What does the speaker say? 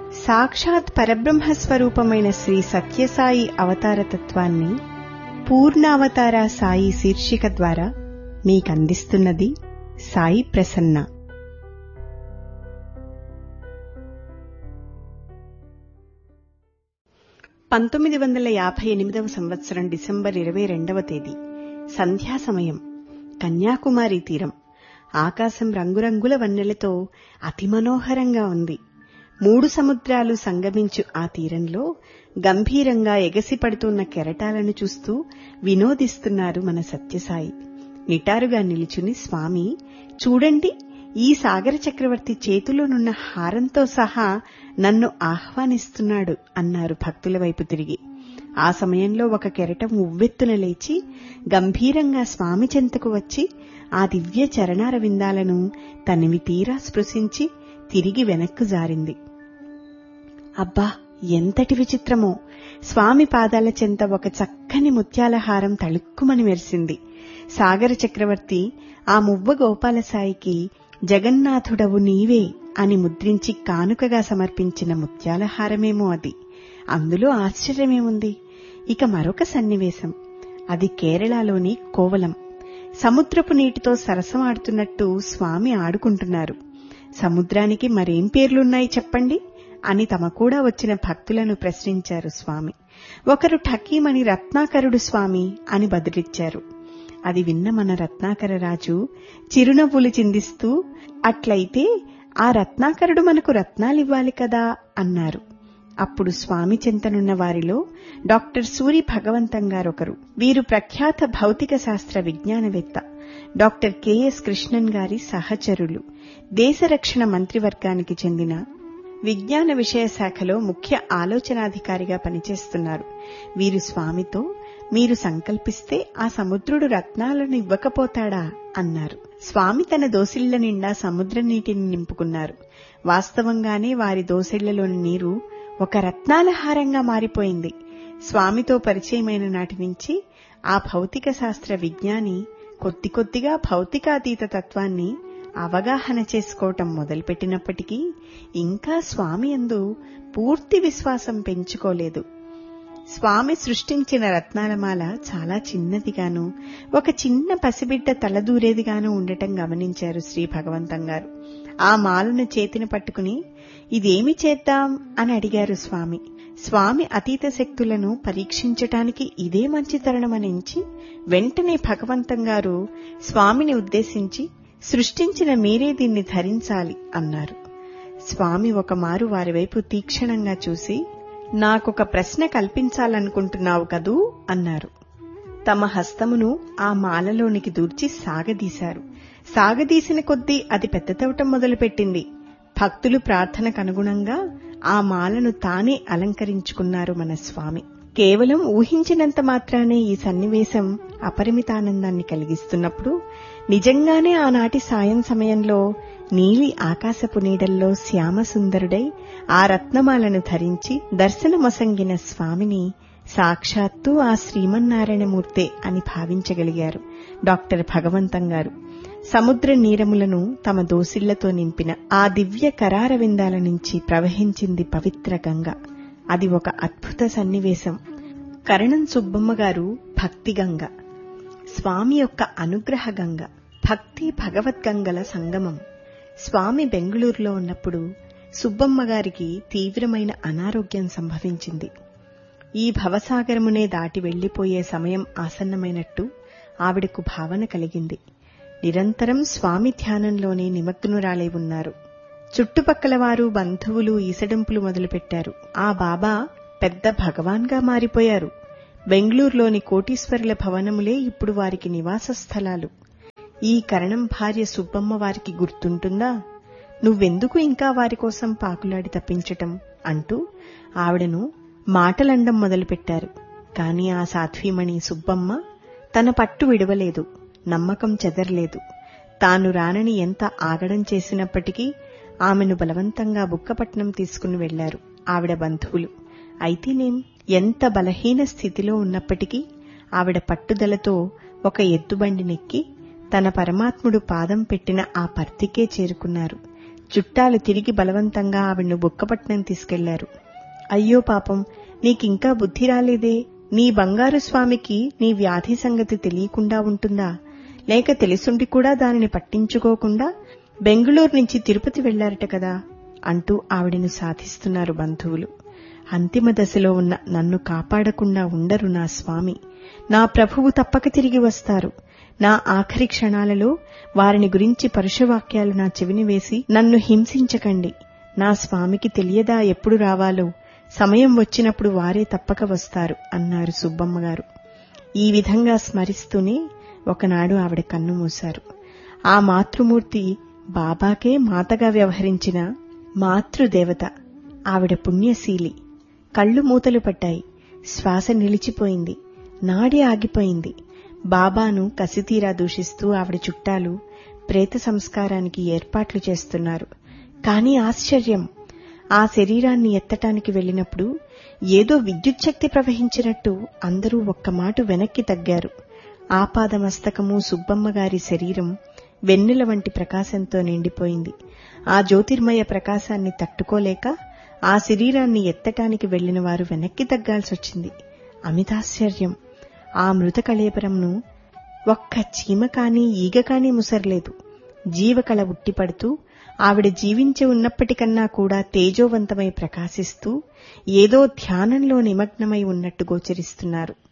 సాక్షాత్ పరబ్రహ్మ స్వరూపమైన శ్రీ సత్యసాయి అవతారతత్వాన్ని పూర్ణావతార సాయి శీర్షిక ద్వారా మీకందిస్తున్నది సాయి ప్రసన్న పంతొమ్మిది వందల యాభై ఎనిమిదవ సంవత్సరం డిసెంబర్ ఇరవై రెండవ తేదీ సంధ్యా సమయం కన్యాకుమారి తీరం ఆకాశం రంగురంగుల వన్నెలతో అతి మనోహరంగా ఉంది మూడు సముద్రాలు సంగమించు ఆ తీరంలో గంభీరంగా ఎగసిపడుతున్న కెరటాలను చూస్తూ వినోదిస్తున్నారు మన సత్యసాయి నిటారుగా నిలుచుని స్వామి చూడండి ఈ సాగర చక్రవర్తి చేతిలోనున్న హారంతో సహా నన్ను ఆహ్వానిస్తున్నాడు అన్నారు భక్తుల వైపు తిరిగి ఆ సమయంలో ఒక కెరటం ఉవ్వెత్తున లేచి గంభీరంగా స్వామి చెంతకు వచ్చి ఆ దివ్య చరణార విందాలను తనివి తీరా స్పృశించి తిరిగి వెనక్కు జారింది అబ్బా ఎంతటి విచిత్రమో స్వామి పాదాల చెంత ఒక చక్కని ముత్యాల హారం తళుక్కుమని మెరిసింది సాగర చక్రవర్తి ఆ మువ్వ గోపాలసాయికి జగన్నాథుడవు నీవే అని ముద్రించి కానుకగా సమర్పించిన ముత్యాల హారమేమో అది అందులో ఆశ్చర్యమేముంది ఇక మరొక సన్నివేశం అది కేరళలోని కోవలం సముద్రపు నీటితో సరసమాడుతున్నట్టు స్వామి ఆడుకుంటున్నారు సముద్రానికి మరేం పేర్లున్నాయి చెప్పండి అని తమ కూడా వచ్చిన భక్తులను ప్రశ్నించారు స్వామి ఒకరు ఠకీమని రత్నాకరుడు స్వామి అని బదులిచ్చారు అది విన్న మన రత్నాకర రాజు చిరునవ్వులు చిందిస్తూ అట్లయితే ఆ రత్నాకరుడు మనకు రత్నాలివ్వాలి కదా అన్నారు అప్పుడు స్వామి చింతనున్న వారిలో డాక్టర్ సూరి భగవంతం గారొకరు వీరు ప్రఖ్యాత భౌతిక శాస్త్ర విజ్ఞానవేత్త డాక్టర్ కెఎస్ కృష్ణన్ గారి సహచరులు దేశ రక్షణ మంత్రివర్గానికి చెందిన విజ్ఞాన విషయ శాఖలో ముఖ్య ఆలోచనాధికారిగా పనిచేస్తున్నారు వీరు స్వామితో మీరు సంకల్పిస్తే ఆ సముద్రుడు రత్నాలను ఇవ్వకపోతాడా అన్నారు స్వామి తన దోసిళ్ల నిండా సముద్ర నీటిని నింపుకున్నారు వాస్తవంగానే వారి దోసిళ్లలోని నీరు ఒక రత్నాల హారంగా మారిపోయింది స్వామితో పరిచయమైన నాటి నుంచి ఆ భౌతిక శాస్త్ర విజ్ఞాని కొద్ది కొద్దిగా భౌతికాతీత తత్వాన్ని అవగాహన చేసుకోవటం మొదలుపెట్టినప్పటికీ ఇంకా స్వామి అందు పూర్తి విశ్వాసం పెంచుకోలేదు స్వామి సృష్టించిన రత్నాలమాల చాలా చిన్నదిగాను ఒక చిన్న పసిబిడ్డ తలదూరేదిగాను ఉండటం గమనించారు శ్రీ భగవంతం గారు ఆ మాలను చేతిని పట్టుకుని ఇదేమి చేద్దాం అని అడిగారు స్వామి స్వామి అతీత శక్తులను పరీక్షించటానికి ఇదే మంచి తరుణమనించి వెంటనే భగవంతం గారు స్వామిని ఉద్దేశించి సృష్టించిన మీరే దీన్ని ధరించాలి అన్నారు స్వామి ఒక మారు వారి వైపు తీక్షణంగా చూసి నాకొక ప్రశ్న కల్పించాలనుకుంటున్నావు కదూ అన్నారు తమ హస్తమును ఆ మాలలోనికి దూర్చి సాగదీశారు సాగదీసిన కొద్దీ అది పెద్దతవటం మొదలుపెట్టింది భక్తులు ప్రార్థనకు అనుగుణంగా ఆ మాలను తానే అలంకరించుకున్నారు మన స్వామి కేవలం ఊహించినంత మాత్రానే ఈ సన్నివేశం అపరిమితానందాన్ని కలిగిస్తున్నప్పుడు నిజంగానే ఆనాటి సాయం సమయంలో నీలి ఆకాశపు నీడల్లో శ్యామసుందరుడై ఆ రత్నమాలను ధరించి దర్శనమొసంగిన స్వామిని సాక్షాత్తు ఆ శ్రీమన్నారాయణమూర్తే అని భావించగలిగారు డాక్టర్ భగవంతం గారు సముద్ర నీరములను తమ దోసిళ్లతో నింపిన ఆ దివ్య కరార విందాల నుంచి ప్రవహించింది పవిత్ర గంగ అది ఒక అద్భుత సన్నివేశం కరణం సుబ్బమ్మ గారు భక్తి గంగ స్వామి యొక్క అనుగ్రహ గంగ భక్తి భగవద్గంగల సంగమం స్వామి బెంగుళూరులో ఉన్నప్పుడు సుబ్బమ్మ గారికి తీవ్రమైన అనారోగ్యం సంభవించింది ఈ భవసాగరమునే దాటి వెళ్లిపోయే సమయం ఆసన్నమైనట్టు ఆవిడకు భావన కలిగింది నిరంతరం స్వామి ధ్యానంలోనే నిమగ్నురాలై ఉన్నారు చుట్టుపక్కల వారు బంధువులు ఈసడింపులు మొదలుపెట్టారు ఆ బాబా పెద్ద భగవాన్గా మారిపోయారు బెంగళూరులోని కోటీశ్వరుల భవనములే ఇప్పుడు వారికి నివాస స్థలాలు ఈ కరణం భార్య సుబ్బమ్మ వారికి గుర్తుంటుందా నువ్వెందుకు ఇంకా వారి కోసం పాకులాడి తప్పించటం అంటూ ఆవిడను మాటలండం మొదలుపెట్టారు కాని ఆ సాధ్వీమణి సుబ్బమ్మ తన పట్టు విడవలేదు నమ్మకం చెదరలేదు తాను రానని ఎంత ఆగడం చేసినప్పటికీ ఆమెను బలవంతంగా బుక్కపట్నం తీసుకుని వెళ్లారు ఆవిడ బంధువులు అయితేనేం ఎంత బలహీన స్థితిలో ఉన్నప్పటికీ ఆవిడ పట్టుదలతో ఒక ఎద్దుబండి నెక్కి తన పరమాత్ముడు పాదం పెట్టిన ఆ పర్తికే చేరుకున్నారు చుట్టాలు తిరిగి బలవంతంగా ఆవిడ్ను బుక్కపట్నం తీసుకెళ్లారు అయ్యో పాపం నీకింకా బుద్ధి రాలేదే నీ బంగారు స్వామికి నీ వ్యాధి సంగతి తెలియకుండా ఉంటుందా లేక తెలుసుండి కూడా దానిని పట్టించుకోకుండా బెంగుళూరు నుంచి తిరుపతి వెళ్లారట కదా అంటూ ఆవిడను సాధిస్తున్నారు బంధువులు అంతిమ దశలో ఉన్న నన్ను కాపాడకుండా ఉండరు నా స్వామి నా ప్రభువు తప్పక తిరిగి వస్తారు నా ఆఖరి క్షణాలలో వారిని గురించి పరుషవాక్యాలు నా చెవిని వేసి నన్ను హింసించకండి నా స్వామికి తెలియదా ఎప్పుడు రావాలో సమయం వచ్చినప్పుడు వారే తప్పక వస్తారు అన్నారు సుబ్బమ్మ గారు ఈ విధంగా స్మరిస్తూనే ఒకనాడు ఆవిడ కన్ను మూశారు ఆ మాతృమూర్తి బాబాకే మాతగా వ్యవహరించిన మాతృదేవత ఆవిడ పుణ్యశీలి కళ్ళు మూతలు పట్టాయి శ్వాస నిలిచిపోయింది నాడి ఆగిపోయింది బాబాను కసితీరా దూషిస్తూ ఆవిడ చుట్టాలు ప్రేత సంస్కారానికి ఏర్పాట్లు చేస్తున్నారు కాని ఆశ్చర్యం ఆ శరీరాన్ని ఎత్తటానికి వెళ్లినప్పుడు ఏదో విద్యుత్ శక్తి ప్రవహించినట్టు అందరూ ఒక్క మాటు వెనక్కి తగ్గారు ఆపాదమస్తకము సుబ్బమ్మ గారి శరీరం వెన్నెల వంటి ప్రకాశంతో నిండిపోయింది ఆ జ్యోతిర్మయ ప్రకాశాన్ని తట్టుకోలేక ఆ శరీరాన్ని ఎత్తటానికి వెళ్లిన వారు వెనక్కి తగ్గాల్సొచ్చింది అమితాశ్చర్యం ఆ మృత కళేబరంను ఒక్క చీమ కాని ఈగ కాని ముసరలేదు జీవకళ ఉట్టిపడుతూ ఆవిడ జీవించి ఉన్నప్పటికన్నా కూడా తేజోవంతమై ప్రకాశిస్తూ ఏదో ధ్యానంలో నిమగ్నమై ఉన్నట్టు గోచరిస్తున్నారు